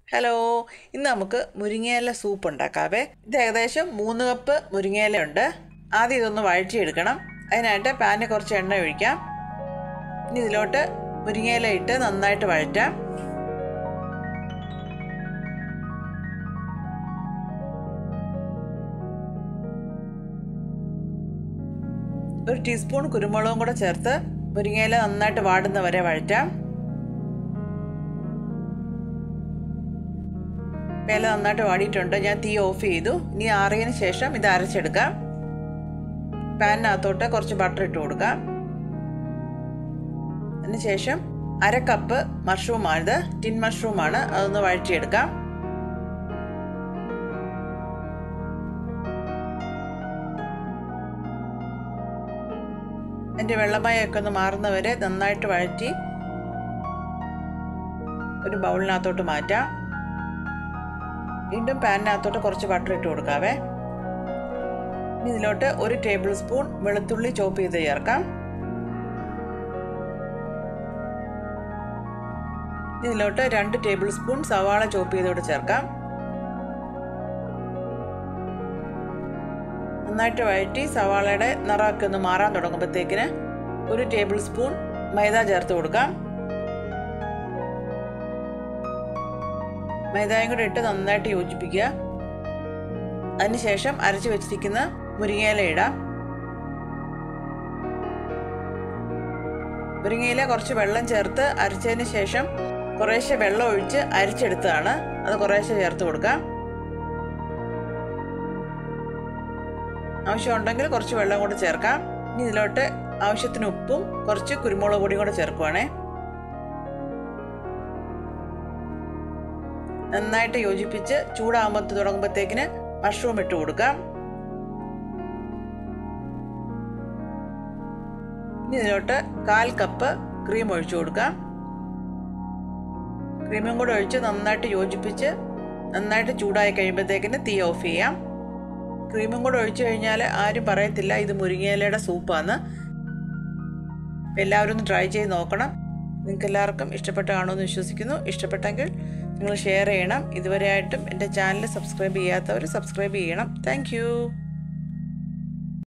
hello ഇന്ന് നമുക്ക് മുരിങ്ങയില സൂപ്പ് ഉണ്ടാക്കാവേ ഇത് ഏകദേശം മൂന്ന് കപ്പ് മുരിങ്ങയില ഉണ്ട് ആദ്യം ഇതൊന്ന് വഴറ്റിയെടുക്കണം അതിനായിട്ട് പാനിൽ കുറച്ച് എണ്ണ ഒഴിക്കാം ഇനി ഇതിലോട്ട് മുരിങ്ങയില ഇട്ട് നന്നായിട്ട് വഴറ്റാം ഒരു ടീസ്പൂൺ കുരുമുളകും കൂടെ ചേർത്ത് മുരിങ്ങയില നന്നായിട്ട് വാടുന്ന വരെ വഴറ്റാം ഇല നന്നായിട്ട് വാടിയിട്ടുണ്ട് ഞാൻ തീ ഓഫ് ചെയ്തു ഇനി ആറിയതിന് ശേഷം ഇത് അരച്ചെടുക്കാം പാനിനകത്തോട്ട് കുറച്ച് ബട്ടർ ഇട്ട് കൊടുക്കാം അതിനുശേഷം അര കപ്പ് മഷ്റൂമാണിത് ടിൻ മഷ്റൂമാണ് അതൊന്ന് വഴറ്റിയെടുക്കാം എൻ്റെ വെള്ളമയൊക്കെ ഒന്ന് മാറുന്നവരെ നന്നായിട്ട് വഴറ്റി ഒരു ബൗളിനകത്തോട്ട് മാറ്റാം വീണ്ടും പാനിനകത്തോട്ട് കുറച്ച് ബട്ടർ ഇട്ട് കൊടുക്കാവേ ഇനി ഇതിലോട്ട് ഒരു ടേബിൾ സ്പൂൺ വെളുത്തുള്ളി ചോപ്പ് ചെയ്ത് ചേർക്കാം ഇതിലോട്ട് രണ്ട് ടേബിൾ സ്പൂൺ സവാള ചോപ്പ് ചെയ്തോട് ചേർക്കാം നന്നായിട്ട് വഴറ്റി സവാളയുടെ നിറമൊക്കെ ഒന്ന് മാറാൻ തുടങ്ങുമ്പോഴത്തേക്കിന് ഒരു ടേബിൾ സ്പൂൺ മൈദ ചേർത്ത് കൊടുക്കാം മൈദയും കൂടെ ഇട്ട് നന്നായിട്ട് യോജിപ്പിക്കുക അതിനുശേഷം അരച്ച് വെച്ചിരിക്കുന്ന മുരിങ്ങയില ഇടാം മുരിങ്ങയില കുറച്ച് വെള്ളം ചേർത്ത് അരച്ചതിന് ശേഷം കുറേശ്ശെ വെള്ളം ഒഴിച്ച് അരിച്ചെടുത്തതാണ് അത് കുറേശ്ശെ ചേർത്ത് കൊടുക്കാം ആവശ്യമുണ്ടെങ്കിൽ കുറച്ച് വെള്ളം കൂടെ ചേർക്കാം ഇനി ഇതിലോട്ട് ആവശ്യത്തിന് ഉപ്പും കുറച്ച് കുരുമുളക് പൊടിയും കൂടെ ചേർക്കുവാണേ നന്നായിട്ട് യോജിപ്പിച്ച് ചൂടാകുമ്പോൾ തുടങ്ങുമ്പോഴത്തേക്കിന് മഷ്റൂം ഇട്ട് കൊടുക്കാം ഇനി ഇതിലോട്ട് കാൽ കപ്പ് ക്രീം ഒഴിച്ചു കൊടുക്കാം ക്രീമും കൂടെ ഒഴിച്ച് നന്നായിട്ട് യോജിപ്പിച്ച് നന്നായിട്ട് ചൂടായി കഴിയുമ്പോഴത്തേക്കിന് തീ ഓഫ് ചെയ്യാം ക്രീമും കൂടെ ഒഴിച്ചു കഴിഞ്ഞാൽ ആരും പറയത്തില്ല ഇത് മുരിങ്ങയിലയുടെ സൂപ്പാണ് എല്ലാവരും ഒന്ന് ട്രൈ ചെയ്ത് നോക്കണം നിങ്ങൾക്ക് എല്ലാവർക്കും ഇഷ്ടപ്പെട്ട് കാണുമെന്ന് വിശ്വസിക്കുന്നു ഇഷ്ടപ്പെട്ടെങ്കിൽ നിങ്ങൾ ഷെയർ ചെയ്യണം ഇതുവരെയായിട്ടും എൻ്റെ ചാനൽ സബ്സ്ക്രൈബ് ചെയ്യാത്തവർ സബ്സ്ക്രൈബ് ചെയ്യണം താങ്ക്